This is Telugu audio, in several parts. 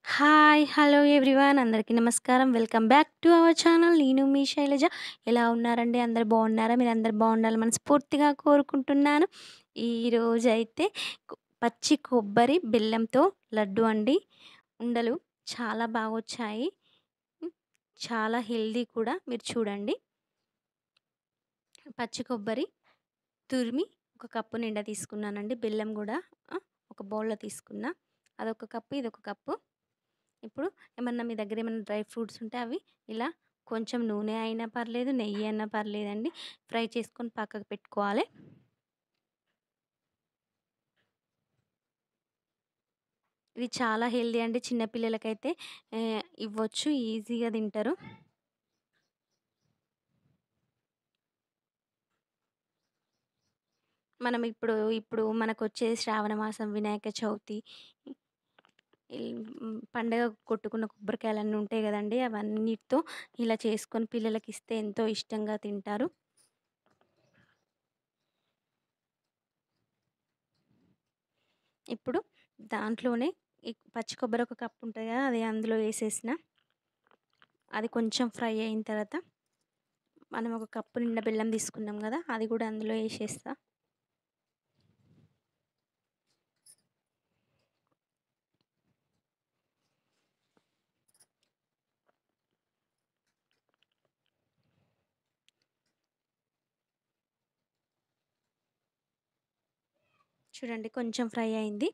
హాయ్! హలో ఎవ్రీవన్ అందరికీ నమస్కారం. Welcome back to our channel. నేను మీ శైలజ. ఎలా ఉన్నారండి? అందరూ బాగున్నారా? మీరందరూ బాగుండాలని మనస్ఫూర్తిగా కోరుకుంటున్నాను. ఈరోజైతే కొ పచ్చి కొబ్బరి, బెల్లంతో లడ్డు అండి. ఉండలు చాలా బాగొచ్చాయి. హ్మ్. చాలా హెల్తీ కూడా. మీరు చూడండి. పచ్చి కొబ్బరి తురిమి ఒక కప్పు నిండా తీసుకున్నానండి. బెల్లం గూడా ఆ! ఒక బౌల్‌లో తీసుకున్నా. అదొక కప్పు, ఇదొక కప్పు. ఇప్పుడు ఏమన్నా మీ దగ్గర ఏమన్నా డ్రై ఫ్రూట్స్ ఉంటే అవి ఇలా కొంచెం నూనె అయినా పర్లేదు, నెయ్యి అయినా పర్లేదండి. ఫ్రై చేసుకొని పక్కకు పెట్టుకోవాలి. ఇది చాలా హెల్తీ అండి. చిన్న పిల్లలకైతే ఆహ్, ఇవ్వచ్చు. ఈజీగా తింటారు. మనం ఇప్పుడు, ఇప్పుడు మనకొచ్చే శ్రావణ మాసం, వినాయక చవితి ఈ హ్మ్. పండగ కొట్టుకున్న కొబ్బరికాయలన్నీ ఉంటాయి గదండీ! అవన్నిటితో ఇలా చేసుకొని పిల్లలకిస్తే ఎంతో ఇష్టంగా తింటారు. ఇప్పుడు దాంట్లోనే ఈ పచ్చి కొబ్బరి ఒక కప్ ఉంటది గదా! అది అందులో వేసేసిన. అది కొంచెం ఫ్రై అయిన తర్వాత మనం ఒక కప్పు నిండా బెల్లం తీసుకున్నాం గదా! అది గూడా అందులో ఏసేస్తా. చూడండి కొంచెం ఫ్రై అయింది.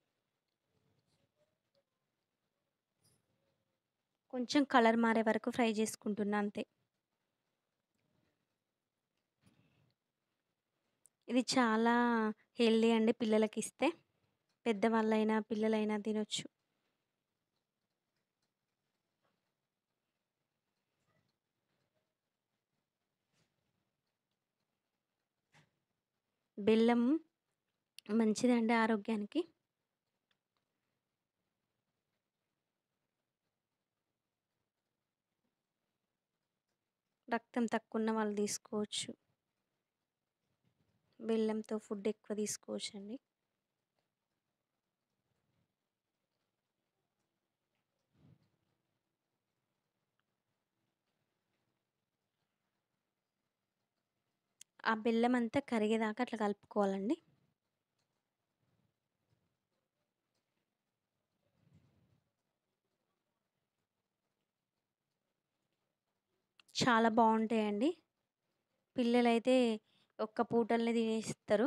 కొంచెం కలర్ మారే వరకు ఫ్రై చేసుకుంటున్నా అంతే. ఇది చాలా హెల్తీ అండి పిల్లలకిస్తే. పెద్దవాళ్ళైనా, పిల్లలైనా తినొచ్చు. బెల్లం మంచిదండి ఆరోగ్యానికి. రక్తం తక్కువున్న వాళ్ళు తీసుకోవచ్చు. బెల్లంతో ఫుడ్ ఎక్కువ తీసుకోవచ్చండి. ఆ బెల్లం అంతా కరిగేదాకా అట్లా కలుపుకోవాలండి. చాలా బావుంటాయండి. పిల్లలైతే ఒక్క పూటలనే తినేస్తారు.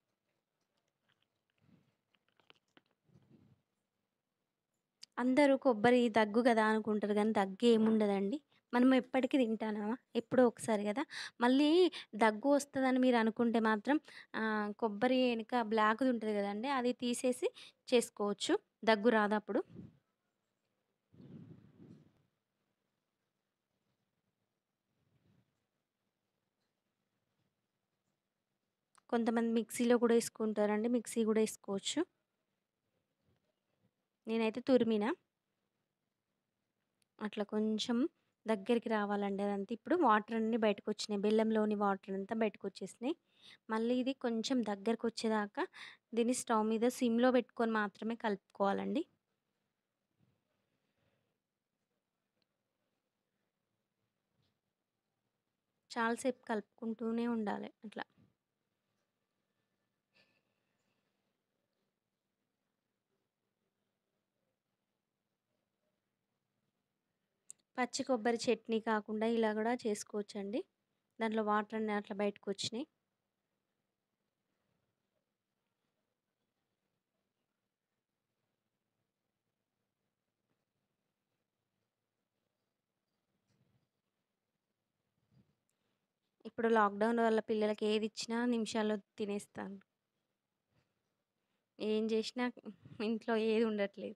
అందరూ కొబ్బరి దగ్గు గదా అనుకుంటారు గానీ దగ్గేముండదండి. మనం ఎప్పటికి తింటానామా? ఎప్పుడో ఒకసారి గదా! మళ్ళీ దగ్గు వస్తదని మీరు అనుకుంటే మాత్రం ఆహ్, కొబ్బరి ఎనక బ్లాక్‌ది ఉంటది గదండీ! అది తీసేసి చేసుకోవచ్చు. దగ్గు రాదప్పుడు. కొంతమంది మిక్సీలో కూడా ఏసుకుంటారండి. మిక్సీ గూడా ఏసుకోవచ్చు. నేనైతే తురిమిన. అట్లా కొంచెం దగ్గరికి రావాలండి అదంతా. ఇప్పుడు వాటర్ అన్నీ బయటకొచ్చినాయి. బెల్లంలోని వాటర్ అంతా బయటకొచ్చేసినాయి. మళ్ళీ ఇది కొంచెం దగ్గరకొచ్చేదాకా దీన్ని స్టవ్ మీద సిమ్‌లో పెట్టుకొని మాత్రమే కలుపుకోవాలండి. చాలా సేపు కలుపుకుంటూనే ఉండాలి అట్లా. పచ్చి కొబ్బరి చట్నీ కాకుండా ఇలా గూడా చేసుకోవచ్చండి. దాంట్లో వాటర్ అన్నీ అట్లా బయటకొచ్చినాయి. ఇప్పుడు లాక్‌డౌన్ వల్ల పిల్లలకి ఏదిచ్చినా నిమిషాల్లో తినేస్తారు. ఏం జేసినా ఇంట్లో ఏది ఉండట్లేదు.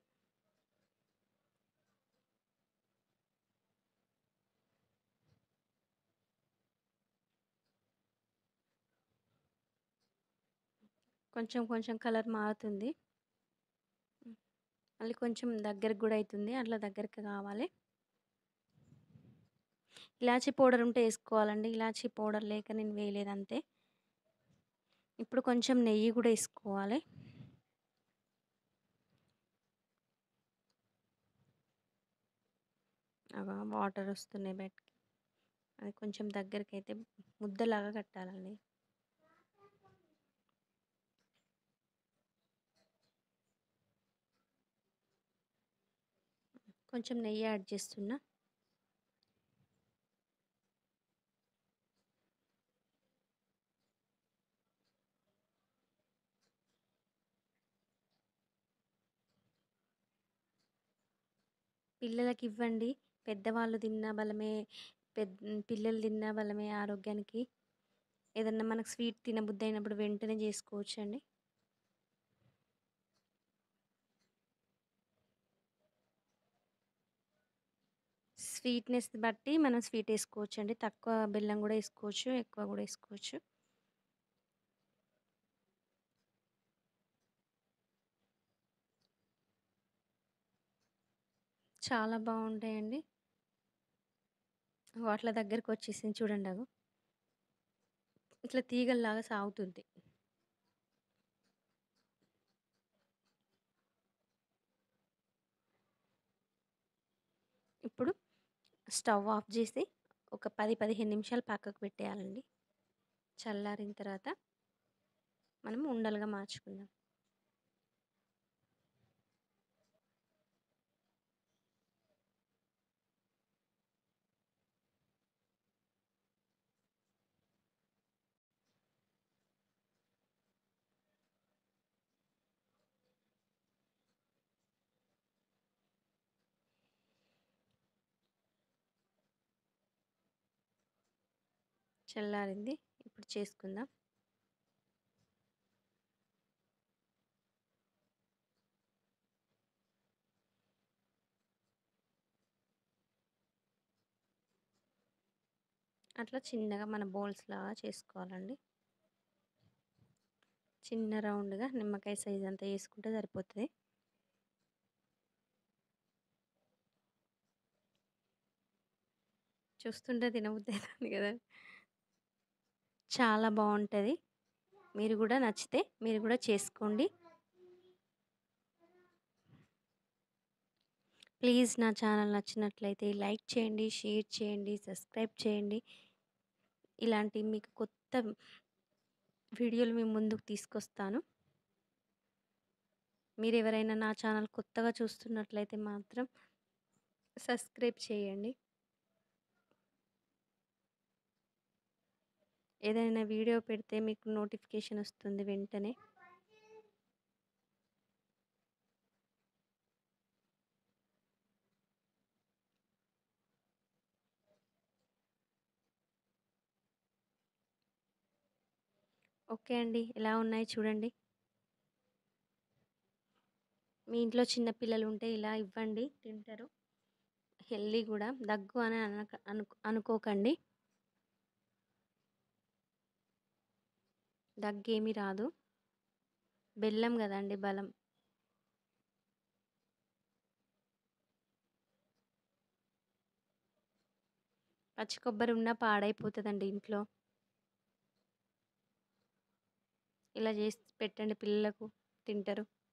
కొంచెం కొంచెం కలర్ మారుతుంది. హ్మ్. మళ్ళీ కొంచెం దగ్గరకి గూడా అయితుంది. అట్లా దగ్గరికి కావాలి. ఇలాచీ పౌడర్ ఉంటే ఏసుకోవాలండి. ఇలాచీ పౌడర్ లేక నేను వేయలేదు అంతే. ఇప్పుడు కొంచెం నెయ్యి గూడా ఏసుకోవాలి. అగో వాటర్ వస్తున్నాయి బయటికి అది కొంచెం దగ్గరకైతే ముద్దలాగా కట్టాలండి కొంచెం నెయ్యి యాడ్ చేస్తున్నా పిల్లలకి ఇవ్వండి పెద్దవాళ్ళు తిన్న బలమే పెద్ద పిల్లలు తిన్న బలమే ఆరోగ్యానికి ఏదన్నా మనకు స్వీట్ తినబుద్ధి అయినప్పుడు వెంటనే చేసుకోవచ్చు అండి స్వీట్నెస్ బట్టి మనం స్వీట్ వేసుకోవచ్చు అండి తక్కువ బెల్లం కూడా వేసుకోవచ్చు ఎక్కువ కూడా వేసుకోవచ్చు చాలా బాగుంటాయండి వాట్ల దగ్గరకు వచ్చేసింది చూడండి అగో ఇట్లా తీగల్లాగా సాగుతుంది ఇప్పుడు స్టవ్ ఆఫ్ చేసి ఒక పది పదిహేను నిమిషాలు పక్కకు పెట్టేయాలండి చల్లారిన తర్వాత మనం ఉండలుగా మార్చుకుందాం చల్లారింది ఇప్పుడు చేసుకుందాం అట్లా చిన్నగా మన బౌల్స్ లాగా చేసుకోవాలండి చిన్న రౌండ్గా నిమ్మకాయ సైజ్ అంతా వేసుకుంటే సరిపోతుంది చూస్తుంటే తినబుద్ధి అవుతుంది కదా చాలా బాగుంటుంది మీరు కూడా నచ్చితే మీరు కూడా చేసుకోండి ప్లీజ్ నా ఛానల్ నచ్చినట్లయితే లైక్ చేయండి షేర్ చేయండి సబ్స్క్రైబ్ చేయండి ఇలాంటి మీకు కొత్త వీడియోలు మీ ముందుకు తీసుకొస్తాను మీరు ఎవరైనా నా ఛానల్ కొత్తగా చూస్తున్నట్లయితే మాత్రం సబ్స్క్రైబ్ చేయండి ఏదైనా వీడియో పెడితే మీకు నోటిఫికేషన్ వస్తుంది వెంటనే ఓకే అండి ఎలా ఉన్నాయి చూడండి మీ ఇంట్లో చిన్న పిల్లలు ఉంటే ఇలా ఇవ్వండి తింటారు హెల్దీ కూడా దగ్గు అని అనక అను అనుకోకండి దగ్గు ఏమీ రాదు బెల్లం కదండి బలం పచ్చి కొబ్బరి ఉన్నా పాడైపోతుందండి ఇంట్లో ఇలా చేసి పెట్టండి పిల్లలకు తింటారు